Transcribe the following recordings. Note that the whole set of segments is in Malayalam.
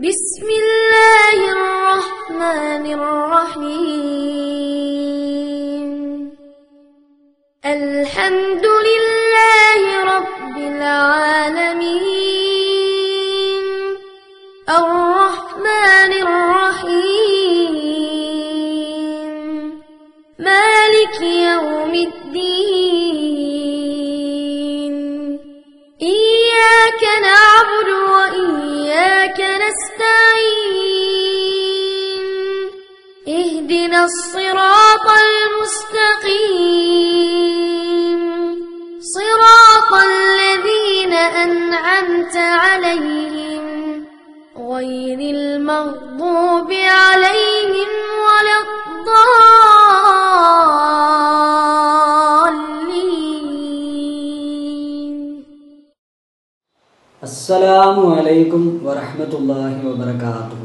بسم الله الرحمن الرحيم الحمد لله رب العالمين الرحمن الرحيم مالك يوم الدين إياك نعبد وإياك نستعين اهدنا الصراط المستقيم صراط الذين أنعمت عليهم غير المغضوب عليهم ولا الضالين അസ്സലാമു അലൈക്കും വറഹ്മത്തുള്ളാഹി വബറകാതുഹു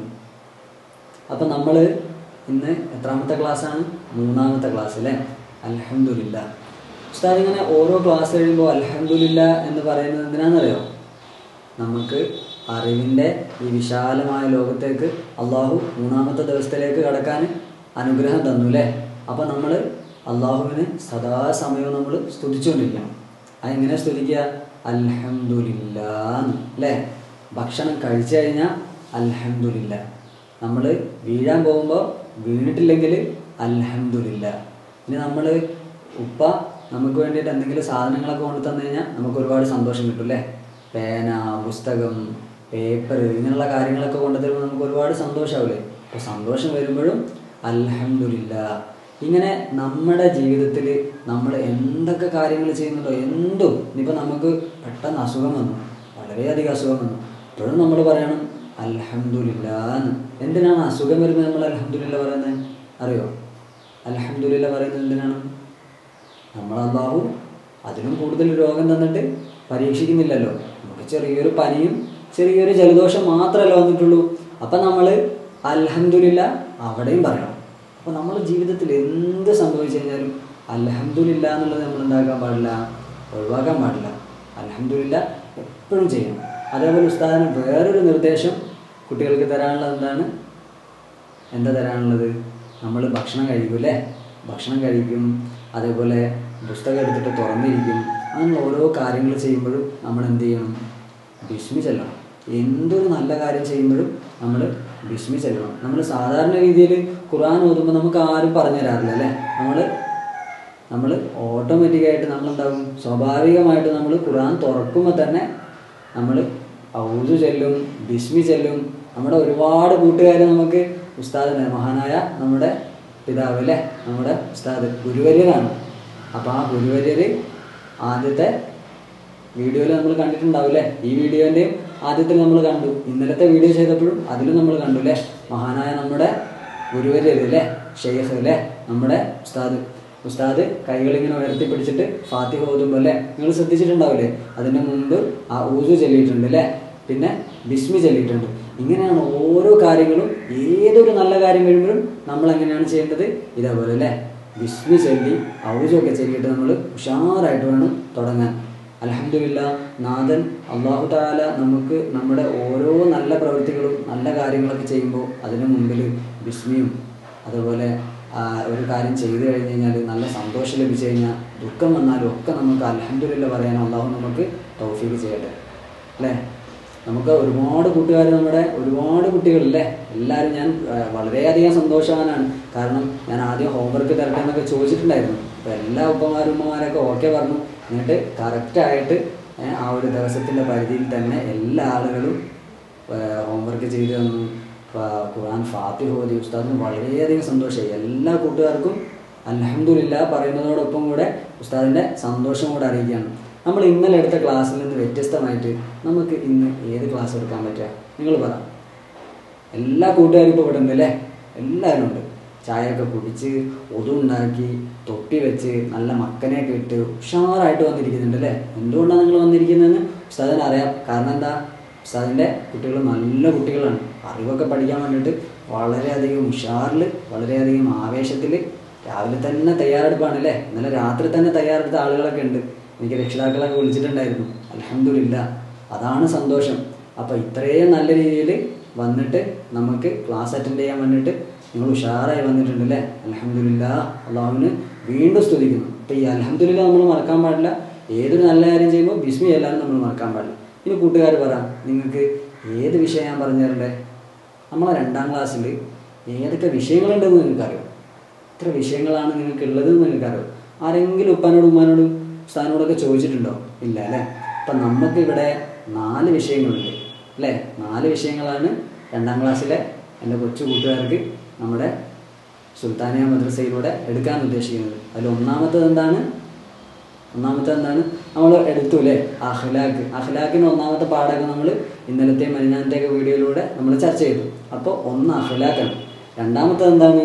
അപ്പം നമ്മൾ ഇന്ന് എത്രാമത്തെ ക്ലാസ്സാണ് മൂന്നാമത്തെ ക്ലാസ് അല്ലേ അൽഹംദുലില്ല ഉസ്താദ് ഇങ്ങനെ ഓരോ ക്ലാസ് കഴിയുമ്പോൾ അൽഹംദുലില്ല എന്ന് പറയുന്നത് എന്തിനാണെന്നറിയോ നമുക്ക് അറിവിൻ്റെ ഈ വിശാലമായ ലോകത്തേക്ക് അള്ളാഹു മൂന്നാമത്തെ ദിവസത്തിലേക്ക് കടക്കാൻ അനുഗ്രഹം തന്നു അല്ലേ അപ്പം നമ്മൾ അള്ളാഹുവിന് സദാസമയവും നമ്മൾ സ്തുതിച്ചുകൊണ്ടിരിക്കണം അതെങ്ങനെ സ്തുതിക്കുക അൽഹംദുലില്ലാന്ന് അല്ലേ ഭക്ഷണം കഴിച്ചു കഴിഞ്ഞാൽ അൽഹംദുലില്ല നമ്മൾ വീഴാൻ പോകുമ്പോൾ വീണിട്ടില്ലെങ്കിൽ അൽഹംദുലില്ല ഇനി നമ്മൾ ഉപ്പ നമുക്ക് വേണ്ടിയിട്ട് എന്തെങ്കിലും സാധനങ്ങളൊക്കെ കൊണ്ടു തന്നു കഴിഞ്ഞാൽ നമുക്ക് ഒരുപാട് സന്തോഷം കിട്ടും അല്ലേ പേന പുസ്തകം പേപ്പർ ഇങ്ങനെയുള്ള കാര്യങ്ങളൊക്കെ കൊണ്ടു തരുമ്പോൾ നമുക്ക് ഒരുപാട് സന്തോഷമാവില്ലേ അപ്പോൾ സന്തോഷം വരുമ്പോഴും അൽഹംദുലില്ല ഇങ്ങനെ നമ്മുടെ ജീവിതത്തിൽ നമ്മൾ എന്തൊക്കെ കാര്യങ്ങൾ ചെയ്യുന്നുണ്ടോ എന്തും ഇനിയിപ്പോൾ നമുക്ക് പെട്ടെന്ന് അസുഖം വന്നു വളരെയധികം അസുഖം വന്നു അപ്പോഴും നമ്മൾ പറയണം അൽഹംദുലില്ല എന്ന് എന്തിനാണ് അസുഖം വരുമ്പോൾ നമ്മൾ അൽഹംദുലില്ല പറയുന്നത് അറിയോ അൽഹംദുലില്ല പറയുന്നത് എന്തിനാണ് നമ്മൾ അള്ളാഹു അതിലും കൂടുതൽ രോഗം തന്നിട്ട് പരീക്ഷിക്കുന്നില്ലല്ലോ നമുക്ക് ചെറിയൊരു പനിയും ചെറിയൊരു ജലദോഷം മാത്രമല്ല വന്നിട്ടുള്ളൂ അപ്പം നമ്മൾ അൽഹംദുലില്ല അവിടെയും പറയണം അപ്പോൾ നമ്മൾ ജീവിതത്തിൽ എന്ത് സംഭവിച്ചു കഴിഞ്ഞാലും അൽഹംദുലില്ല എന്നുള്ളത് നമ്മൾ എന്താക്കാൻ പാടില്ല ഒഴിവാക്കാൻ പാടില്ല അൽഹംദുലില്ല എപ്പോഴും ചെയ്യണം അതേപോലെ ഉസ്താദിന് വേറൊരു നിർദ്ദേശം കുട്ടികൾക്ക് തരാനുള്ളത് എന്താണ് എന്താ തരാനുള്ളത് നമ്മൾ ഭക്ഷണം കഴിക്കും അല്ലേ ഭക്ഷണം കഴിക്കും അതേപോലെ പുസ്തകം എടുത്തിട്ട് തുറന്നിരിക്കും അങ്ങനെ ഓരോ കാര്യങ്ങൾ ചെയ്യുമ്പോഴും നമ്മൾ എന്ത് ചെയ്യണം ബിസ്മി ചെല്ലണം എന്തൊരു നല്ല കാര്യം ചെയ്യുമ്പോഴും നമ്മൾ ബിസ്മി ചെല്ലണം നമ്മൾ സാധാരണ രീതിയിൽ ഖുർആൻ ഓതുമ്പോൾ നമുക്ക് ആരും പറഞ്ഞു തരാറില്ല അല്ലേ നമ്മൾ നമ്മൾ ഓട്ടോമാറ്റിക്കായിട്ട് നമ്മൾ എന്താകും സ്വാഭാവികമായിട്ട് നമ്മൾ ഖുർആൻ തുറക്കുമ്പോൾ തന്നെ നമ്മൾ ഔദു ചെല്ലും ബിസ്മി ചെല്ലും നമ്മുടെ ഒരുപാട് കൂട്ടുകാർ നമുക്ക് ഉസ്താദിനെ മഹാനായ നമ്മുടെ പിതാവ് അല്ലേ നമ്മുടെ ഉസ്താദ് ഗുരുവര്യനാണ് അപ്പോൾ ആ ഗുരുവര്യർ ആദ്യത്തെ വീഡിയോയിൽ നമ്മൾ കണ്ടിട്ടുണ്ടാവില്ലേ ഈ വീഡിയോൻ്റെയും ആദ്യത്തിൽ നമ്മൾ കണ്ടു ഇന്നലത്തെ വീഡിയോ ചെയ്തപ്പോഴും അതിലും നമ്മൾ കണ്ടു അല്ലേ മഹാനായ നമ്മുടെ ഗുരുവര്യർ അല്ലേ ഷെയ്ഖ് അല്ലേ നമ്മുടെ ഉസ്താദ് ഉസ്താദ് കൈകളിങ്ങനെ ഉയർത്തി പിടിച്ചിട്ട് ഫാത്തിഹ ഓതുമ്പോൾ അല്ലേ നിങ്ങൾ ശ്രദ്ധിച്ചിട്ടുണ്ടാവില്ലേ അതിൻ്റെ മുമ്പ് ആ ഊസു ചൊല്ലിയിട്ടുണ്ട് അല്ലേ പിന്നെ ബിസ്മി ചൊല്ലിയിട്ടുണ്ട് ഇങ്ങനെയാണ് ഓരോ കാര്യങ്ങളും ഏതൊരു നല്ല കാര്യം കഴിയുമ്പോഴും നമ്മൾ എങ്ങനെയാണ് ചെയ്യേണ്ടത് ഇതേപോലെ അല്ലേ ബിസ്മി ചൊല്ലി ഔജൊക്കെ ചൊല്ലിയിട്ട് നമ്മൾ ഉഷാറായിട്ട് വേണം തുടങ്ങാൻ അലഹമില്ല നാഥൻ അള്ളാഹു താല നമുക്ക് നമ്മുടെ ഓരോ നല്ല പ്രവൃത്തികളും നല്ല കാര്യങ്ങളൊക്കെ ചെയ്യുമ്പോൾ അതിന് മുമ്പിൽ ബിസ്മിയും അതുപോലെ ആ, ഒരു കാര്യം ചെയ്തു കഴിഞ്ഞ് കഴിഞ്ഞാൽ നല്ല സന്തോഷം ലഭിച്ചു കഴിഞ്ഞാൽ ദുഃഖം വന്നാലും ഒക്കെ നമുക്ക് അലഹമില്ല പറയാൻ അള്ളാഹു നമുക്ക് തൗഫീക്ക് ചെയ്യട്ടെ അല്ലേ നമുക്ക് ഒരുപാട് കൂട്ടുകാർ നമ്മുടെ ഒരുപാട് കുട്ടികളില്ലേ എല്ലാവരും ഞാൻ ആ, വളരെയധികം സന്തോഷവാനാണ് കാരണം ഞാൻ ആദ്യം ഹോംവർക്ക് തരട്ടെ എന്നൊക്കെ ചോദിച്ചിട്ടുണ്ടായിരുന്നു അപ്പോൾ എല്ലാ ഉപ്പമാരും ഉമ്മമാരൊക്കെ ഓക്കെ പറഞ്ഞു എന്നിട്ട് കറക്റ്റായിട്ട് ആ ഒരു ദിവസത്തിൻ്റെ പരിധിയിൽ തന്നെ എല്ലാ ആളുകളും ഹോംവർക്ക് ചെയ്തു തന്നു ഫ- ഖുർആൻ ഫാത്തിഹ ഓതി ഉസ്താദിന് വളരെയധികം സന്തോഷമായി എല്ലാ കൂട്ടുകാർക്കും അലഹമില്ല പറയുന്നതോടൊപ്പം കൂടെ ഉസ്താദിൻ്റെ സന്തോഷം കൂടെ അറിയിക്കുകയാണ് നമ്മൾ ഇന്നലെ എടുത്ത ക്ലാസ്സിൽ നിന്ന് വ്യത്യസ്തമായിട്ട് നമുക്ക് ഇന്ന് ഏത് ക്ലാസ് എടുക്കാൻ പറ്റുക നിങ്ങൾ പറ എല്ലാ കൂട്ടുകാരും ഇപ്പോൾ ഇവിടെ ഉണ്ട് അല്ലേ എല്ലാവരും ഉണ്ട് ചായയൊക്കെ കുടിച്ച് ഒതുണ്ടാക്കി തൊപ്പി വെച്ച് നല്ല മക്കനെയൊക്കെ ഇട്ട് ഉഷാറായിട്ട് വന്നിരിക്കുന്നുണ്ട് അല്ലേ എന്തുകൊണ്ടാണ് നിങ്ങൾ വന്നിരിക്കുന്നതെന്ന് ഉസ്താദിന് അറിയാം കാരണം എന്താ ഉസ്താദിൻ്റെ കുട്ടികൾ നല്ല കുട്ടികളാണ് അറിവൊക്കെ പഠിക്കാൻ വേണ്ടിയിട്ട് വളരെയധികം ഉഷാറിൽ വളരെയധികം ആവേശത്തിൽ രാവിലെ തന്നെ തയ്യാറെടുപ്പാണ് അല്ലേ ഇന്നലെ രാത്രി തന്നെ തയ്യാറെടുത്ത ആളുകളൊക്കെ ഉണ്ട് എനിക്ക് രക്ഷിതാക്കളൊക്കെ വിളിച്ചിട്ടുണ്ടായിരുന്നു അലഹമില്ല അതാണ് സന്തോഷം അപ്പോൾ ഇത്രയും നല്ല രീതിയിൽ വന്നിട്ട് നമുക്ക് ക്ലാസ് അറ്റൻഡ് ചെയ്യാൻ വേണ്ടിയിട്ട് നിങ്ങൾ ഉഷാറായി വന്നിട്ടുണ്ട് അല്ലേ അലഹമില്ല അള്ളാഹുവിന് വീണ്ടും സ്തുതിക്കുന്നു അപ്പം ഈ അലഹമില്ല നമ്മൾ മറക്കാൻ പാടില്ല ഏതൊരു നല്ല കാര്യം ചെയ്യുമ്പോൾ ബിസ്മി എല്ലാവരും നമ്മൾ മറക്കാൻ പാടില്ല ഇനി കൂട്ടുകാർ പറ നിങ്ങൾക്ക് ഏത് വിഷയം ഞാൻ പറഞ്ഞു തരണ്ടേ നമ്മളെ രണ്ടാം ക്ലാസ്സിൽ ഏതൊക്കെ വിഷയങ്ങളുണ്ടെന്ന് നിങ്ങൾക്കറിയാം എത്ര വിഷയങ്ങളാണ് നിങ്ങൾക്ക് ഉള്ളതെന്ന് നിങ്ങൾക്കറിയാം ആരെങ്കിലും ഉപ്പാനോടും ഉമ്മാനോടും സ്ഥാനോടൊക്കെ ചോദിച്ചിട്ടുണ്ടോ ഇല്ല അല്ലേ അപ്പം നമുക്ക് ഇവിടെ നാല് വിഷയങ്ങളുണ്ട് അല്ലേ നാല് വിഷയങ്ങളാണ് രണ്ടാം ക്ലാസ്സിലെ എൻ്റെ കൊച്ചു കൂട്ടുകാർക്ക് നമ്മുടെ സുൽത്താനിയ മദ്രസയിലൂടെ എടുക്കാൻ ഉദ്ദേശിക്കുന്നത് അതിൽ ഒന്നാമത്തത് എന്താണ് ഒന്നാമത്തെ എന്താണ് നമ്മൾ എടുത്തു അല്ലേ അഖ്ലാഖ് അഖ്ലാഖിന് ഒന്നാമത്തെ പാഠമൊക്കെ നമ്മൾ ഇന്നലത്തെ മലിനാനത്തെയൊക്കെ വീഡിയോയിലൂടെ നമ്മൾ ചർച്ച ചെയ്തു അപ്പോൾ ഒന്ന് അഖ്ലാഖാണ് രണ്ടാമത്തത് എന്താണ്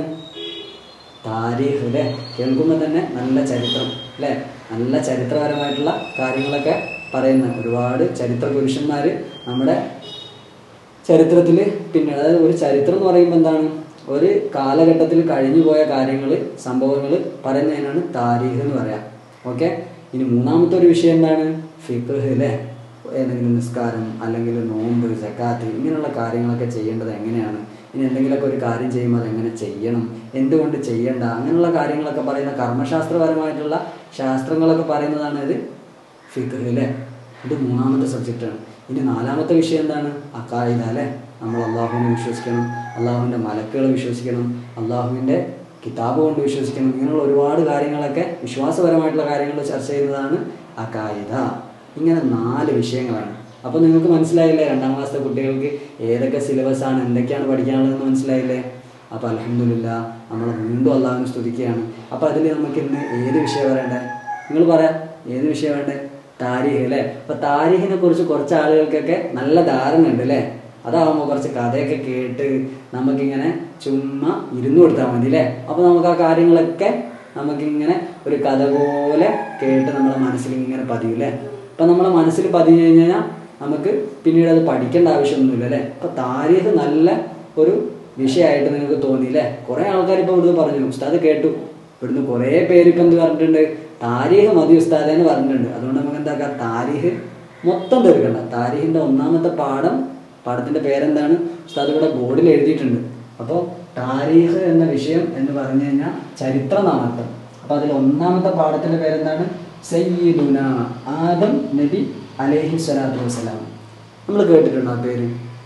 താരീഖ് അല്ലേ കേൾക്കുമ്പോൾ തന്നെ നല്ല ചരിത്രം അല്ലേ നല്ല ചരിത്രപരമായിട്ടുള്ള കാര്യങ്ങളൊക്കെ പറയുന്ന ഒരുപാട് ചരിത്ര പുരുഷന്മാർ നമ്മുടെ ചരിത്രത്തിൽ പിന്നീട് അതായത് ഒരു ചരിത്രം എന്ന് പറയുമ്പോൾ എന്താണ് ഒരു കാലഘട്ടത്തിൽ കഴിഞ്ഞു പോയ കാര്യങ്ങൾ സംഭവങ്ങൾ പറയുന്നതിനാണ് താരീഖ് എന്ന് പറയാം ഓക്കെ ഇനി മൂന്നാമത്തെ ഒരു വിഷയം എന്താണ് ഫിഖ് അല്ലേ ഏതെങ്കിലും നിസ്കാരം അല്ലെങ്കിൽ നോമ്പ് ജക്കാത്ത് ഇങ്ങനെയുള്ള കാര്യങ്ങളൊക്കെ ചെയ്യേണ്ടത് എങ്ങനെയാണ് ഇനി എന്തെങ്കിലുമൊക്കെ ഒരു കാര്യം ചെയ്യുമ്പോൾ അത് എങ്ങനെ ചെയ്യണം എന്തുകൊണ്ട് ചെയ്യണ്ട അങ്ങനെയുള്ള കാര്യങ്ങളൊക്കെ പറയുന്ന കർമ്മശാസ്ത്രപരമായിട്ടുള്ള ശാസ്ത്രങ്ങളൊക്കെ പറയുന്നതാണ് ഇത് ഫിഖ് അല്ലേ ഇത് മൂന്നാമത്തെ സബ്ജക്റ്റാണ് ഇനി നാലാമത്തെ വിഷയം എന്താണ് അക്കായിദ അല്ലേ നമ്മൾ അള്ളാഹുവിനെ വിശ്വസിക്കണം അള്ളാഹുവിൻ്റെ മലക്കുകൾ വിശ്വസിക്കണം അള്ളാഹുവിൻ്റെ കിതാബ് കൊണ്ട് വിശ്വസിക്കണം ഇങ്ങനെയുള്ള ഒരുപാട് കാര്യങ്ങളൊക്കെ വിശ്വാസപരമായിട്ടുള്ള കാര്യങ്ങൾ ചർച്ച ചെയ്യുന്നതാണ് അക്കായിദ ഇങ്ങനെ നാല് വിഷയങ്ങളാണ് അപ്പോൾ നിങ്ങൾക്ക് മനസ്സിലായില്ലേ രണ്ടാം ക്ലാസ്സിലെ കുട്ടികൾക്ക് ഏതൊക്കെ സിലബസ് ആണ് എന്തൊക്കെയാണ് പഠിക്കാനുള്ളതെന്ന് മനസ്സിലായില്ലേ അപ്പോൾ അലഹമില്ല നമ്മൾ വീണ്ടും അള്ളാഹുവിനെ സ്തുതിക്കുകയാണ് അപ്പോൾ അതിൽ നമുക്ക് ഇന്ന് ഏത് വിഷയം പറയണ്ടേ നിങ്ങൾ പറയാം ഏത് വിഷയം വേണ്ടേ താരീഖ് അല്ലേ അപ്പൊ താരീഖിനെ കുറിച്ച് കുറച്ച് ആളുകൾക്കൊക്കെ നല്ല ധാരണ ഉണ്ട് അല്ലേ അതാവുമ്പോൾ കുറച്ച് കഥയൊക്കെ കേട്ട് നമുക്കിങ്ങനെ ചുമ്മാ ഇരുന്ന് കൊടുത്താൽ മതി അല്ലേ അപ്പൊ നമുക്ക് ആ കാര്യങ്ങളൊക്കെ നമുക്കിങ്ങനെ ഒരു കഥ പോലെ കേട്ട് നമ്മുടെ മനസ്സിൽ ഇങ്ങനെ പതിയും അല്ലേ അപ്പൊ നമ്മളെ മനസ്സിൽ പതിഞ്ഞു കഴിഞ്ഞാൽ നമുക്ക് പിന്നീട് അത് പഠിക്കേണ്ട ആവശ്യമൊന്നുമില്ല അല്ലേ അപ്പൊ താരീഖ് നല്ല ഒരു വിഷയമായിട്ട് നിങ്ങൾക്ക് തോന്നി അല്ലേ കുറെ ആൾക്കാർ ഇപ്പൊ ഇവിടുന്ന് പറഞ്ഞു ഉസ്താദ് കേട്ടു ഇവിടുന്ന് കുറേ പേര് ഇപ്പം എന്ത് പറഞ്ഞിട്ടുണ്ട് താരീഖ് മതി ഉസ്താദ് എന്ന് പറഞ്ഞിട്ടുണ്ട് അതുകൊണ്ട് നമുക്ക് എന്താക്കാം താരീഖ് മൊത്തം തീർക്കണ്ട താരീഖിന്റെ ഒന്നാമത്തെ പാഠം പാഠത്തിന്റെ പേരെന്താണ് ഉസ്താദ് ഇവിടെ ബോർഡിൽ എഴുതിയിട്ടുണ്ട് അപ്പോൾ താരീഖ് എന്ന വിഷയം എന്ന് പറഞ്ഞു കഴിഞ്ഞാൽ ചരിത്ര നാമർത്ഥം അപ്പൊ അതിൽ ഒന്നാമത്തെ പാഠത്തിന്റെ പേരെന്താണ് സയ്യിദുന ആദം നബി അലൈഹി സ്വലാത്തു വസ്സലാം നമ്മൾ കേട്ടിട്ടുണ്ടോ ആ പേര്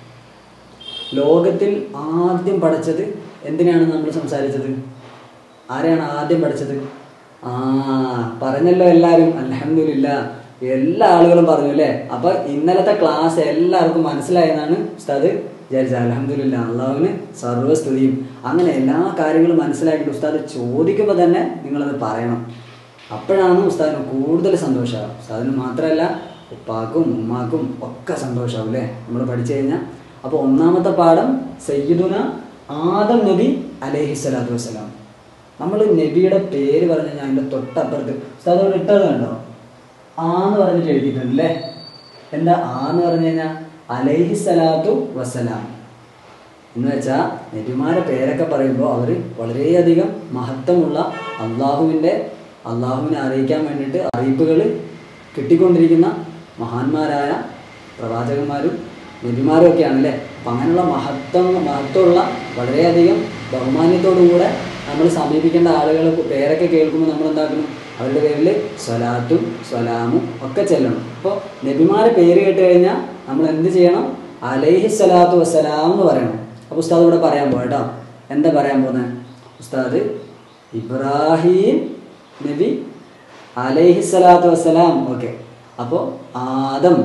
ലോകത്തിൽ ആദ്യം പഠിച്ചത് എന്തിനാണ് നമ്മൾ സംസാരിച്ചത് ആരെയാണ് ആദ്യം പഠിച്ചത് ആ പറഞ്ഞല്ലോ എല്ലാവരും അലഹമില്ല എല്ലാ ആളുകളും പറഞ്ഞു അല്ലേ അപ്പൊ ഇന്നലത്തെ ക്ലാസ് എല്ലാവർക്കും മനസ്സിലായെന്നാണ് ഉസ്താദ് വിചാരിച്ചത് അലഹമില്ല അള്ളാഹുവിന് സർവ്വസ്തുതിയും അങ്ങനെ എല്ലാ കാര്യങ്ങളും മനസ്സിലാക്കിയിട്ട് ഉസ്താദ് ചോദിക്കുമ്പോൾ തന്നെ നിങ്ങളത് പറയണം അപ്പോഴാണ് ഉസ്താദിന് കൂടുതൽ സന്തോഷമാകും ഉസ്താദിന് മാത്രമല്ല ഉപ്പാക്കും ഉമ്മാക്കും ഒക്കെ സന്തോഷമാവും അല്ലേ നമ്മൾ പഠിച്ചു കഴിഞ്ഞാൽ അപ്പോൾ ഒന്നാമത്തെ പാഠം സയ്യിദുന ആദം നബി അലൈഹി സ്വലാത്തു വസ്സലാം നമ്മൾ നബിയുടെ പേര് പറഞ്ഞു കഴിഞ്ഞാൽ അതിൻ്റെ തൊട്ടപ്പുറത്ത് ഉസ്താദ് അവിടെ ഇട്ടത് കണ്ടോ ആ എന്ന് പറഞ്ഞിട്ട് എഴുതിയിട്ടുണ്ട് അല്ലേ എന്താ ആ എന്ന് പറഞ്ഞു കഴിഞ്ഞാൽ അലൈഹി സ്വലാത്തു വസ്സലാം എന്ന് വെച്ചാൽ നബിമാരെ പേരൊക്കെ പറയുമ്പോൾ അവർ വളരെയധികം മഹത്വമുള്ള അള്ളാഹുവിൻ്റെ അള്ളാഹുവിനെ അറിയിക്കാൻ വേണ്ടിയിട്ട് അറിയിപ്പുകൾ കിട്ടിക്കൊണ്ടിരിക്കുന്ന മഹാന്മാരായ പ്രവാചകന്മാരും നബിമാരും ഒക്കെയാണ് അല്ലേ അപ്പം അങ്ങനെയുള്ള മഹത്വം മഹത്വമുള്ള വളരെയധികം ബഹുമാന്യത്തോടുകൂടെ നമ്മൾ സമീപിക്കേണ്ട ആളുകൾ പേരൊക്കെ കേൾക്കുമ്പോൾ നമ്മൾ എന്താക്കണം അവരുടെ പേരിൽ സ്വലാത്തും സ്വലാമും ഒക്കെ ചെല്ലണം അപ്പോൾ നബിമാരെ പേര് കേട്ട് കഴിഞ്ഞാൽ നമ്മൾ എന്ത് ചെയ്യണം അലൈഹി സ്വലാത്തു വസ്സലാം എന്ന് പറയണം അപ്പോൾ ഉസ്താദ് ഇവിടെ പറയാൻ പോകട്ടോ എന്താ പറയാൻ പോകുന്നത് ഉസ്താദ് ഇബ്രാഹിം നബി അലൈഹി സ്വലാത്തു വസ്സലാം ഓക്കെ അപ്പോൾ ആദം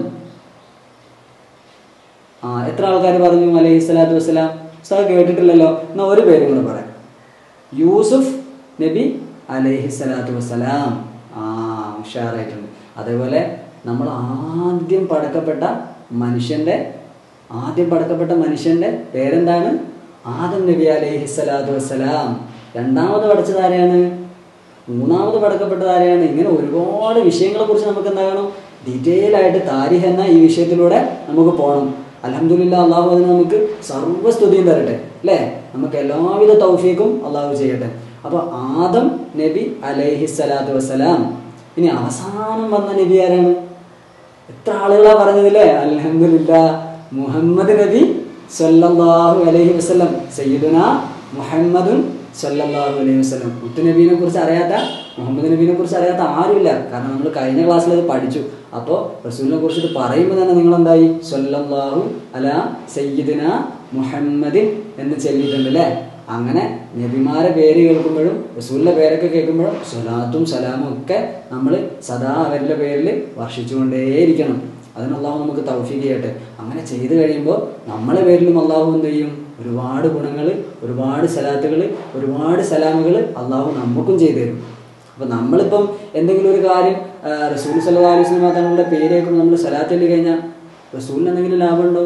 ആ എത്ര ആൾക്കാർ പറഞ്ഞു അലൈഹി സ്വലാത്തു വസ്സലാം ഉസ്താദ് കേട്ടിട്ടില്ലല്ലോ എന്നാൽ ഒരു പേരും കൂടെ പറയാം യൂസുഫ് നബി അലൈഹി സ്വലാത്തു വസ്സലാം ആ ഉഷാറായിട്ടുണ്ട് അതേപോലെ നമ്മൾ ആദ്യം പടക്കപ്പെട്ട മനുഷ്യന്റെ ആദ്യം പടക്കപ്പെട്ട മനുഷ്യന്റെ പേരെന്താണ് ആദം നബി അലൈഹി സ്വലാത്തു വസ്സലാം രണ്ടാമത് പഠിച്ചത് ആരെയാണ് മൂന്നാമത് പടക്കപ്പെട്ടത് ആരെയാണ് ഇങ്ങനെ ഒരുപാട് വിഷയങ്ങളെ കുറിച്ച് നമുക്ക് എന്താകണം ഡീറ്റെയിൽ ആയിട്ട് താരിഖ് എന്ന ഈ വിഷയത്തിലൂടെ നമുക്ക് പോകണം അലഹമുല്ല അള്ളാഹു അതിന് നമുക്ക് സർവ്വസ്തുതിയും തരട്ടെ അല്ലേ നമുക്ക് എല്ലാവിധ തൗഫീഖും അള്ളാഹു ചെയ്യട്ടെ അപ്പൊ ആദം നബി അലൈഹി സ്വലാത്തു വസ്സലാം ഇനി അവസാനം വന്ന നബി ആരാണ് എത്ര ആളുകളാ പറഞ്ഞതില്ലേ അലഹമില്ല മുഹമ്മദ് നബി സല്ലല്ലാഹു അലൈഹി വസല്ലം സയ്യിദുന മുഹമ്മദുൻ സല്ലല്ലാഹു അലൈഹി വസല്ലം മുത്തുനബീനെ കുറിച്ച് അറിയാത്ത മുഹമ്മദ് നബീനെ കുറിച്ച് അറിയാത്ത ആരുമില്ല കാരണം നമ്മൾ കഴിഞ്ഞ ക്ലാസ്സിൽ അത് പഠിച്ചു അപ്പോൾ റസൂലിനെ കുറിച്ചിട്ട് പറയുമ്പോൾ തന്നെ നിങ്ങൾ എന്തായി സല്ലല്ലാഹു അല സയ്യിദിന മുഹമ്മദിൻ എന്ന് ചൊല്ലിയിട്ടുണ്ട് അല്ലേ അങ്ങനെ നബിമാരെ പേര് കേൾക്കുമ്പോഴും റസൂലിന്റെ പേരൊക്കെ കേൾക്കുമ്പോഴും സ്വലാത്തും സലാമും ഒക്കെ നമ്മൾ സദാ അവരുടെ പേരിൽ വർഷിച്ചുകൊണ്ടേയിരിക്കണം അതിന് അള്ളാഹു നമുക്ക് തൗഫീഖ് ചെയ്യട്ടെ അങ്ങനെ ചെയ്തു കഴിയുമ്പോൾ നമ്മളെ പേരിലും അള്ളാഹു എന്ത് ചെയ്യും ഒരുപാട് ഗുണങ്ങൾ ഒരുപാട് സലാത്തുകൾ ഒരുപാട് സലാമുകൾ അള്ളാഹു നമുക്കും ചെയ്തു തരും അപ്പൊ നമ്മളിപ്പം എന്തെങ്കിലും ഒരു കാര്യം ആ, റസൂൽ സല്ലാ അലൈഹി സ്വലമ തങ്ങളുടെ പേര് കേൾക്കുമ്പോൾ നമ്മൾ സലാത്ത് ചൊല്ലി കഴിഞ്ഞാൽ റസൂലിന് എന്തെങ്കിലും ലാഭമുണ്ടോ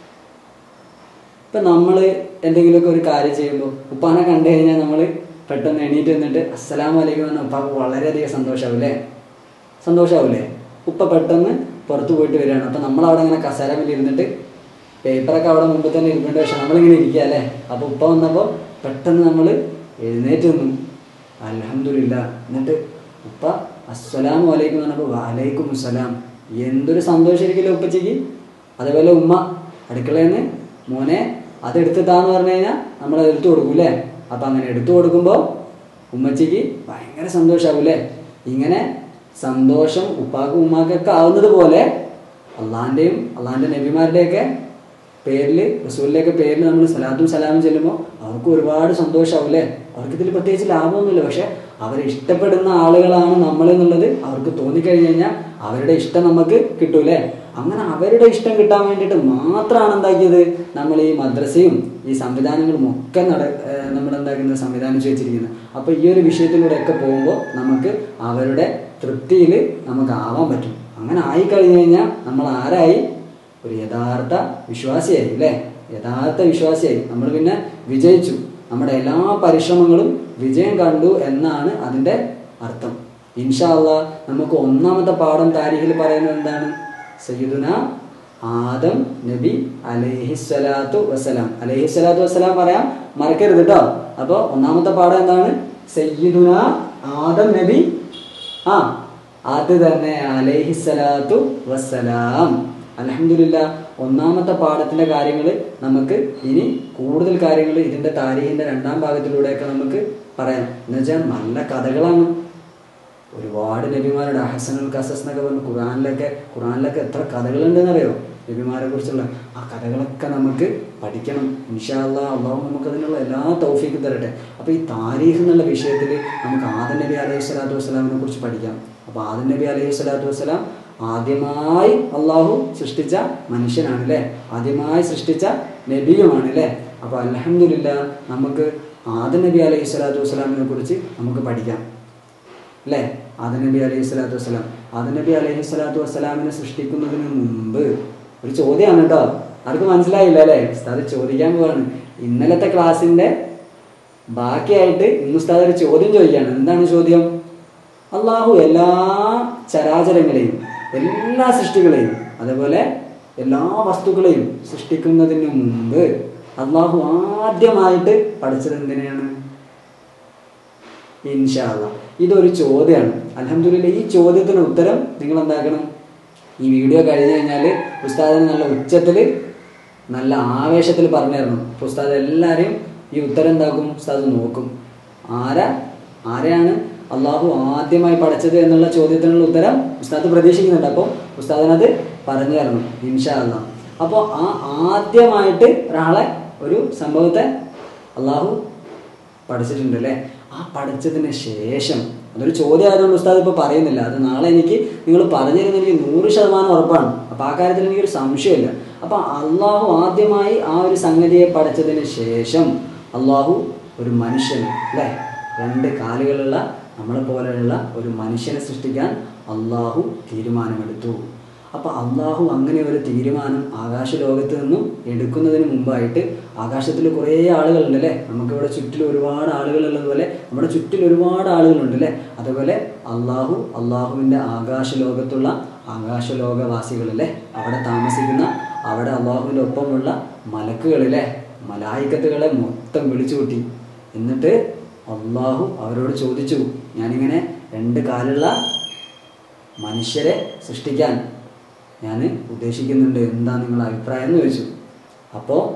ഇപ്പം നമ്മൾ എന്തെങ്കിലുമൊക്കെ ഒരു കാര്യം ചെയ്യുമ്പോൾ ഉപ്പാനെ കണ്ടു കഴിഞ്ഞാൽ നമ്മൾ പെട്ടെന്ന് എണീറ്റ് നിന്നിട്ട് അസ്സലാം വലൈക്കും എന്ന് ഉപ്പാക്ക് വളരെയധികം സന്തോഷമാവില്ലേ സന്തോഷമാവില്ലേ ഉപ്പ പെട്ടെന്ന് പുറത്ത് പോയിട്ട് വരികയാണ് അപ്പം നമ്മളവിടെ ഇങ്ങനെ കസേരമിൽ ഇരുന്നിട്ട് പേപ്പറൊക്കെ അവിടെ മുമ്പ് തന്നെ ഇരിക്കേണ്ട പക്ഷെ നമ്മളിങ്ങനെ ഇരിക്കുക അല്ലേ അപ്പോൾ ഉപ്പ വന്നപ്പോൾ പെട്ടെന്ന് നമ്മൾ എഴുന്നേറ്റ് നിന്നു അലഹമില്ല എന്നിട്ട് ഉപ്പ അസ്സലാമു വലൈക്കും എന്ന് പറഞ്ഞപ്പോൾ വലൈക്കും അസ്സലാം എന്തൊരു സന്തോഷമായിരിക്കില്ല ഉപ്പച്ചയ്ക്ക് അതേപോലെ ഉമ്മ അടുക്കളയിൽ നിന്ന് മോനെ അതെടുത്തിട്ടാന്ന് പറഞ്ഞു കഴിഞ്ഞാൽ നമ്മൾ അത് എടുത്തു കൊടുക്കും അല്ലേ അപ്പം അങ്ങനെ എടുത്തു കൊടുക്കുമ്പോൾ ഉമ്മച്ചിക്ക് ഭയങ്കര സന്തോഷമാവും അല്ലേ ഇങ്ങനെ സന്തോഷം ഉപ്പാക്കും ഉമ്മാക്കൊക്കെ ആവുന്നത് പോലെ അള്ളാഹിൻ്റെയും അള്ളാഹിൻ്റെ നബിമാരുടെയൊക്കെ പേരിൽ റസൂലിൻ്റെയൊക്കെ പേരിൽ നമ്മൾ സലാത്തും സലാമും ചെല്ലുമ്പോൾ അവർക്ക് ഒരുപാട് സന്തോഷമാവും അല്ലേ അവർക്ക് ഇതിൽ പ്രത്യേകിച്ച് ലാഭമൊന്നുമില്ല പക്ഷെ അവരെ ഇഷ്ടപ്പെടുന്ന ആളുകളാണ് നമ്മൾ എന്നുള്ളത് അവർക്ക് തോന്നിക്കഴിഞ്ഞ് കഴിഞ്ഞാൽ അവരുടെ ഇഷ്ടം നമുക്ക് കിട്ടൂലേ അങ്ങനെ അവരുടെ ഇഷ്ടം കിട്ടാൻ വേണ്ടിയിട്ട് മാത്രമാണ് എന്താക്കിയത് നമ്മൾ ഈ മദ്രസയും ഈ സംവിധാനങ്ങളും ഒക്കെ നട ഏഹ് നമ്മൾ എന്താക്കുന്നത് സംവിധാനിച്ച് വെച്ചിരിക്കുന്നത് അപ്പോൾ ഈ ഒരു വിഷയത്തിലൂടെയൊക്കെ പോകുമ്പോൾ നമുക്ക് അവരുടെ തൃപ്തിയിൽ നമുക്ക് ആവാൻ പറ്റും അങ്ങനെ ആയി കഴിഞ്ഞു കഴിഞ്ഞാൽ നമ്മൾ ആരായി ഒരു യഥാർത്ഥ വിശ്വാസിയായി അല്ലേ യഥാർത്ഥ വിശ്വാസിയായി നമ്മൾ പിന്നെ വിജയിച്ചു നമ്മുടെ എല്ലാ പരിശ്രമങ്ങളും വിജയം കണ്ടു എന്നാണ് അതിൻ്റെ അർത്ഥം ഇൻഷാ അള്ളാ നമുക്ക് ഒന്നാമത്തെ പാഠം താരിഖിൽ പറയുന്നത് എന്താണ് സയ്യിദുന ആദം നബി അലൈഹിസ്സലാത്തു വസ്സലാം അലൈഹിസ്സലാത്തു വസ്സലാം പറയാം മറക്കരുത് കേട്ടോ അപ്പോൾ ഒന്നാമത്തെ പാഠം എന്താണ് സയ്യിദുന ആദം നബി ആ അത് തന്നെ അലൈഹിസ്സലാത്തു വസ്സലാം അലഹമില്ല ഒന്നാമത്തെ പാഠത്തിന്റെ കാര്യങ്ങൾ നമുക്ക് ഇനി കൂടുതൽ കാര്യങ്ങൾ ഇതിന്റെ താരീഖിന്റെ രണ്ടാം ഭാഗത്തിലൂടെയൊക്കെ നമുക്ക് പറയാം എന്നുവെച്ചാൽ നല്ല കഥകളാണ് ഒരുപാട് നബിമാരുടെ ഹസനുൽ കസസ് എന്നൊക്കെ പറഞ്ഞു ഖുറാനിലൊക്കെ ഖുറാനിലൊക്കെ എത്ര കഥകളുണ്ടെന്ന് അറിയോ നബിമാരെ കുറിച്ചുള്ള ആ കഥകളൊക്കെ നമുക്ക് പഠിക്കണം ഇൻഷാല്ല അള്ളാഹു നമുക്ക് അതിനുള്ള എല്ലാ തൗഫീക്കും തരട്ടെ അപ്പോൾ ഈ താരീഖ് എന്നുള്ള വിഷയത്തിൽ നമുക്ക് ആദം നബി അലൈഹി സ്വലാത്തു വസ്സലാമിനെ കുറിച്ച് പഠിക്കാം അപ്പോൾ ആദം നബി അലൈഹി സ്വലാത്തു വസ്സലാം ആദ്യമായി അള്ളാഹു സൃഷ്ടിച്ച മനുഷ്യനാണ് അല്ലേ ആദ്യമായി സൃഷ്ടിച്ച നബിയുമാണ് അല്ലേ അപ്പോൾ അലഹമില്ല നമുക്ക് ആദം നബി അലൈഹി സ്വലാത്തു വസ്സലാമിനെ കുറിച്ച് നമുക്ക് പഠിക്കാം അല്ലേ ആദം നബി അലൈഹി സ്വലാത്തു വസ്സലാം ആദം നബി അലൈഹി സ്വലാത്തു വസ്സലാമിനെ സൃഷ്ടിക്കുന്നതിന് മുമ്പ് ഒരു ചോദ്യമാണ് കേട്ടോ ആർക്ക് മനസ്സിലായില്ല അല്ലേ ഉസ്താദ് ചോദിക്കാൻ പോവാണ് ഇന്നലത്തെ ക്ലാസ്സിന്റെ ബാക്കിയായിട്ട് ഇന്ന് ഉസ്താദ് ഒരു ചോദ്യം ചോദിക്കുകയാണ് എന്താണ് ചോദ്യം അള്ളാഹു എല്ലാ ചരാചരങ്ങളെയും എല്ലാ സൃഷ്ടികളെയും അതേപോലെ എല്ലാ വസ്തുക്കളെയും സൃഷ്ടിക്കുന്നതിന് മുമ്പ് അള്ളാഹു ആദ്യമായിട്ട് പഠിച്ചത് എന്തിനെയാണ് ഇൻഷാല്ല ഇതൊരു ചോദ്യമാണ് അലഹമില്ല ഈ ചോദ്യത്തിന് ഉത്തരം നിങ്ങൾ എന്താക്കണം ഈ വീഡിയോ കഴിഞ്ഞ് കഴിഞ്ഞാൽ ഉസ്താദിന് നല്ല ഉച്ചത്തിൽ നല്ല ആവേശത്തിൽ പറഞ്ഞു തരണം അപ്പോൾ ഉസ്താദ് എല്ലാവരെയും ഈ ഉത്തരം എന്താക്കും ഉസ്താദ് നോക്കും ആരാ ആരെയാണ് അള്ളാഹു ആദ്യമായി പഠിച്ചത് എന്നുള്ള ചോദ്യത്തിനുള്ള ഉത്തരം ഉസ്താദ് പ്രതീക്ഷിക്കുന്നുണ്ട് അപ്പോൾ ഉസ്താദിനത് പറഞ്ഞു തരണം ഇൻഷാ അള്ളാഹ് അപ്പോൾ ആ ആദ്യമായിട്ട് ഒരാളെ ഒരു സംഭവത്തെ അള്ളാഹു പഠിച്ചിട്ടുണ്ട് അല്ലേ ആ പഠിച്ചതിന് ശേഷം അതൊരു ചോദ്യം ആയതുകൊണ്ട് ഉസ്താദ് ഇപ്പോൾ പറയുന്നില്ല അത് നാളെ എനിക്ക് നിങ്ങൾ പറഞ്ഞു തരുന്ന എനിക്ക് നൂറ് ശതമാനം ഉറപ്പാണ് അപ്പോൾ ആ കാര്യത്തിൽ എനിക്കൊരു സംശയമില്ല അപ്പോൾ അള്ളാഹു ആദ്യമായി ആ ഒരു സംഗതിയെ പഠിച്ചതിന് ശേഷം അള്ളാഹു ഒരു മനുഷ്യന് അല്ലേ രണ്ട് കാലുകളുള്ള നമ്മളെ പോലെയുള്ള ഒരു മനുഷ്യനെ സൃഷ്ടിക്കാൻ അള്ളാഹു തീരുമാനമെടുത്തു അപ്പോൾ അള്ളാഹു അങ്ങനെ ഒരു തീരുമാനം ആകാശ ലോകത്ത് നിന്നും എടുക്കുന്നതിന് മുമ്പായിട്ട് ആകാശത്തിൽ കുറേ ആളുകളുണ്ട് അല്ലേ നമുക്കിവിടെ ചുറ്റിൽ ഒരുപാട് ആളുകളുള്ളതുപോലെ നമ്മുടെ ചുറ്റിൽ ഒരുപാട് ആളുകളുണ്ട് അല്ലേ അതുപോലെ അള്ളാഹു അള്ളാഹുവിൻ്റെ ആകാശ ലോകത്തുള്ള ആകാശലോകവാസികളല്ലേ അവിടെ താമസിക്കുന്ന അവിടെ അള്ളാഹുവിൻ്റെ ഒപ്പമുള്ള മലക്കുകളിലെ മലായിക്കത്തുകളെ മൊത്തം വിളിച്ചു കൂട്ടി എന്നിട്ട് അള്ളാഹു അവരോട് ചോദിച്ചു ഞാനിങ്ങനെ രണ്ട് കാലുള്ള മനുഷ്യരെ സൃഷ്ടിക്കാൻ ഞാൻ ഉദ്ദേശിക്കുന്നുണ്ട് എന്താ നിങ്ങളുടെ അഭിപ്രായം എന്ന് ചോദിച്ചു അപ്പോൾ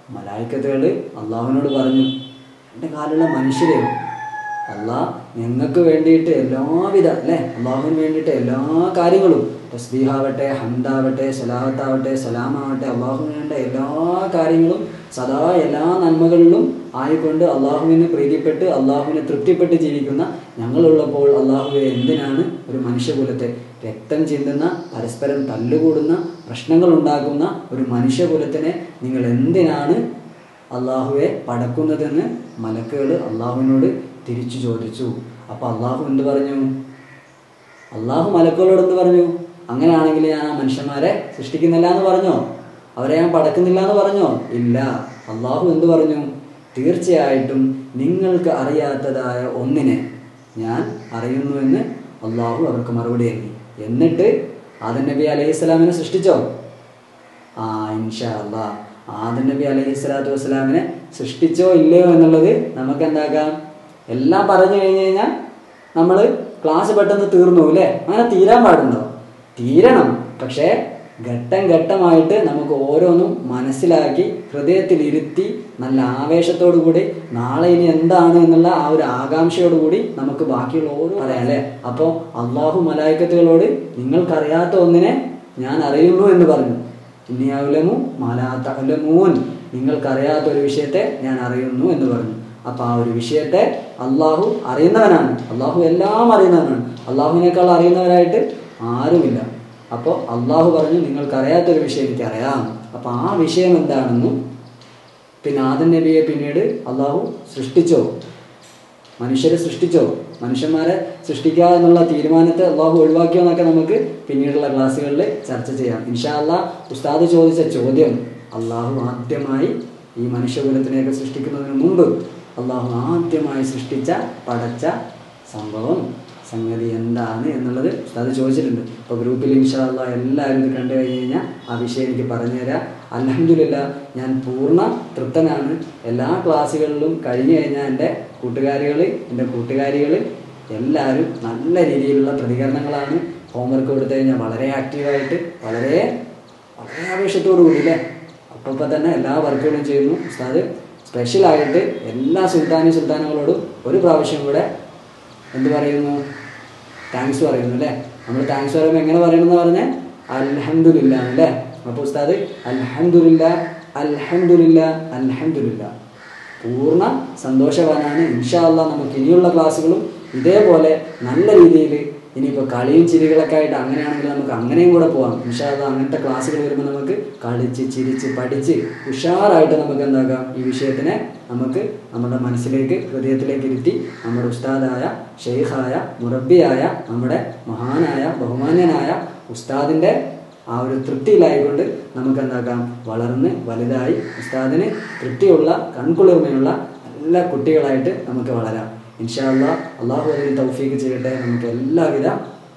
മലായിക്കത്തുകൾ അള്ളാഹുവിനോട് പറഞ്ഞു എൻ്റെ കാലുള്ള മനുഷ്യരെ അള്ളാഹ് ഞങ്ങൾക്ക് വേണ്ടിയിട്ട് എല്ലാവിധ അല്ലേ അള്ളാഹുവിന് വേണ്ടിയിട്ട് എല്ലാ കാര്യങ്ങളും തസ്ബീഹാവട്ടെ ഹംദാവട്ടെ സലാവത്താവട്ടെ സലാമാവട്ടെ അള്ളാഹുവിന് വേണ്ട എല്ലാ കാര്യങ്ങളും സദാ എല്ലാ നന്മകളിലും ആയിക്കൊണ്ട് അള്ളാഹുവിന് പ്രീതിപ്പെട്ട് അള്ളാഹുവിനെ തൃപ്തിപ്പെട്ട് ജീവിക്കുന്ന ഞങ്ങളുള്ളപ്പോൾ അള്ളാഹുവെ എന്തിനാണ് ഒരു മനുഷ്യകുലത്തെ രക്തം ചിന്തുന്ന പരസ്പരം തല്ലുകൂടുന്ന പ്രശ്നങ്ങൾ ഉണ്ടാക്കുന്ന ഒരു മനുഷ്യകുലത്തിനെ നിങ്ങൾ എന്തിനാണ് അള്ളാഹുവെ പടക്കുന്നതെന്ന് മലക്കുകൾ അള്ളാഹുവിനോട് തിരിച്ചു ചോദിച്ചു അപ്പോൾ അള്ളാഹു എന്ത് പറഞ്ഞു അള്ളാഹു മലക്കുകളോട് എന്ത് പറഞ്ഞു അങ്ങനെയാണെങ്കിൽ ഞാൻ ആ മനുഷ്യന്മാരെ സൃഷ്ടിക്കുന്നില്ല എന്ന് പറഞ്ഞോ അവരെ ഞാൻ പടക്കുന്നില്ല എന്ന് പറഞ്ഞോ ഇല്ല അള്ളാഹു എന്ത് പറഞ്ഞു തീർച്ചയായിട്ടും നിങ്ങൾക്ക് അറിയാത്തതായ ഒന്നിനെ ഞാൻ അറിയുന്നുവെന്ന് അള്ളാഹു അവർക്ക് മറുപടി നൽകി എന്നിട്ട് ആദൻ നബി അലൈഹി സ്വലാമിനെ സൃഷ്ടിച്ചോ ആ ഇൻഷാ അല്ലാ ആദൻ നബി അലൈഹി സ്വലാത്തു വസ്സലാമിനെ സൃഷ്ടിച്ചോ ഇല്ലയോ എന്നുള്ളത് നമുക്ക് എന്താക്കാം എല്ലാം പറഞ്ഞു കഴിഞ്ഞു കഴിഞ്ഞാൽ നമ്മൾ ക്ലാസ് പെട്ടെന്ന് തീർന്നു അല്ലേ അങ്ങനെ തീരാൻ പാടുണ്ടോ തീരണം പക്ഷേ ഘട്ടം ഘട്ടമായിട്ട് നമുക്ക് ഓരോന്നും മനസ്സിലാക്കി ഹൃദയത്തിൽ ഇരുത്തി നല്ല ആവേശത്തോടു കൂടി നാളെ ഇനി എന്താണ് എന്നുള്ള ആ ഒരു ആകാംക്ഷയോടു കൂടി നമുക്ക് ബാക്കിയുള്ള ഓരോ പറയാം അല്ലേ അപ്പോൾ അള്ളാഹു മലായിക്കത്തുകളോട് നിങ്ങൾക്കറിയാത്ത ഒന്നിനെ ഞാൻ അറിയുന്നു എന്ന് പറഞ്ഞു ഇനി അവലമു മാലാത്തലമൂൻ നിങ്ങൾക്കറിയാത്ത ഒരു വിഷയത്തെ ഞാൻ അറിയുന്നു എന്ന് പറഞ്ഞു അപ്പൊ ആ ഒരു വിഷയത്തെ അള്ളാഹു അറിയുന്നവനാണ് അള്ളാഹു എല്ലാം അറിയുന്നവനാണ് അള്ളാഹുവിനേക്കാൾ അറിയുന്നവരായിട്ട് ആരുമില്ല അപ്പോൾ അള്ളാഹു പറഞ്ഞു നിങ്ങൾക്കറിയാത്തൊരു വിഷയം എനിക്കറിയാം അപ്പോൾ ആ വിഷയം എന്താണെന്നും പിന്നെ ആദൻ നബിയെ പിന്നീട് അള്ളാഹു സൃഷ്ടിച്ചോ മനുഷ്യരെ സൃഷ്ടിച്ചോ മനുഷ്യന്മാരെ സൃഷ്ടിക്കുക എന്നുള്ള തീരുമാനത്തെ അള്ളാഹു ഒഴിവാക്കിയോ എന്നൊക്കെ നമുക്ക് പിന്നീടുള്ള ക്ലാസ്സുകളിൽ ചർച്ച ചെയ്യാം ഇൻഷാ അള്ളാഹ് ഉസ്താദ് ചോദിച്ച ചോദ്യം അള്ളാഹു ആദ്യമായി ഈ മനുഷ്യകുലത്തിനെയൊക്കെ സൃഷ്ടിക്കുന്നതിന് മുമ്പ് അള്ളാഹു ആദ്യമായി സൃഷ്ടിച്ച പടച്ച സംഭവം സംഗതി എന്താണ് എന്നുള്ളത് ഉസ്താദ് ചോദിച്ചിട്ടുണ്ട് അപ്പോൾ ഗ്രൂപ്പിൽ ഇൻഷാ അള്ളാഹ് എല്ലാവരും ഇത് കണ്ടു കഴിഞ്ഞ് കഴിഞ്ഞാൽ ആ വിഷയം എനിക്ക് പറഞ്ഞുതരാം അലഹമില്ല ഞാൻ പൂർണ്ണ തൃപ്തനാണ് എല്ലാ ക്ലാസ്സുകളിലും കഴിഞ്ഞു കഴിഞ്ഞാൽ എൻ്റെ കൂട്ടുകാരികൾ എൻ്റെ കൂട്ടുകാരികൾ എല്ലാവരും നല്ല രീതിയിലുള്ള പ്രതികരണങ്ങളാണ് ഹോംവർക്ക് കൊടുത്തു കഴിഞ്ഞാൽ വളരെ ആക്റ്റീവായിട്ട് വളരെ വളരെ ആവേശത്തോടു കൂടി അല്ലേ അപ്പോൾ ഇപ്പോൾ തന്നെ എല്ലാ വർക്കുകളും ചെയ്യുന്നു ഉസ്താദ് സ്പെഷ്യലായിട്ട് എല്ലാ സുൽത്താനി സുൽത്താനുകളോടും ഒരു പ്രാവശ്യം കൂടെ എന്ത് പറയുന്നു താങ്ക്സ് പറയുന്നു അല്ലേ നമ്മൾ താങ്ക്സ് പറയുമ്പോൾ എങ്ങനെ പറയണമെന്ന് പറഞ്ഞാൽ അൽഹംദുലില്ല അല്ലേ അപ്പോൾ ഉസ്താദ് അൽഹംദുലില്ല അൽഹംദുലില്ല അൽഹംദുലില്ല പൂർണ്ണ സന്തോഷവാനാണ് ഇൻഷാ അള്ളാ നമുക്ക് ഇനിയുള്ള ക്ലാസ്സുകളും ഇതേപോലെ നല്ല രീതിയിൽ ഇനിയിപ്പോൾ കളിയും ചിരികളൊക്കെ ആയിട്ട് അങ്ങനെയാണെങ്കിൽ നമുക്ക് അങ്ങനെയും കൂടെ പോകാം ഇൻഷാ അള്ളാ അങ്ങനത്തെ ക്ലാസ്സുകൾ വരുമ്പോൾ നമുക്ക് കളിച്ച് ചിരിച്ച് പഠിച്ച് ഉഷാറായിട്ട് നമുക്ക് എന്താക്കാം ഈ വിഷയത്തിനെ നമുക്ക് നമ്മുടെ മനസ്സിലേക്ക് ഹൃദയത്തിലേക്ക് ഇരുത്തി നമ്മുടെ ഉസ്താദായ ഷെയ്ഖായ മുറബിയായ നമ്മുടെ മഹാനായ ബഹുമാന്യനായ ഉസ്താദിൻ്റെ ആ ഒരു തൃപ്തിയിലായിക്കൊണ്ട് നമുക്ക് എന്താക്കാം വളർന്ന് വലുതായി ഉസ്താദിന് തൃപ്തിയുള്ള കൺകുളിർമയുള്ള നല്ല കുട്ടികളായിട്ട് നമുക്ക് വളരാം ഇൻഷാല്ല അള്ളാഹു അതിന് തൗഫീക്ക് ചെയ്യട്ടെ നമുക്ക് എല്ലാവിധ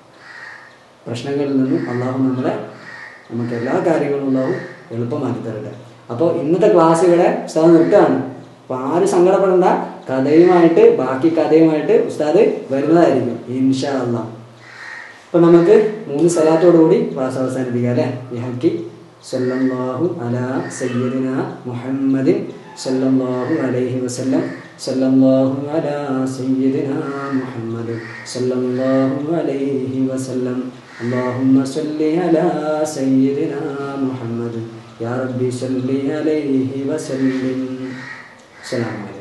പ്രശ്നങ്ങളിൽ നിന്നും അള്ളാഹു നമ്മളെ നമുക്ക് എല്ലാ കാര്യങ്ങളും അള്ളാഹു എളുപ്പമാക്കി തരട്ടെ അപ്പോൾ ഇന്നത്തെ ക്ലാസ് ഇവിടെ ഉസ്താദ് നിർത്തുകയാണ് അപ്പോൾ ആരും സങ്കടപ്പെടേണ്ട കഥയുമായിട്ട് ബാക്കി കഥയുമായിട്ട് ഉസ്താദ് വരുന്നതായിരിക്കും ഇൻഷാ അള്ളാഹ് അപ്പം നമുക്ക് മൂന്ന് സ്ഥലത്തോടുകൂടി ക്ലാസ് അവസാനിപ്പിക്കാം അല്ലേ ബിഹക്കി സല്ലല്ലാഹു അലാ സയ്യിദിന മുഹമ്മദിൻ സല്ലല്ലാഹു അലൈഹി വസല്ലം സല്ലല്ലാഹു അലാ സയ്യിദിന മുഹമ്മദ് സല്ലല്ലാഹു അലൈഹി വസല്ലം اللهم صل على سيدنا محمد يا ربي صل عليه وسلم السلام عليكم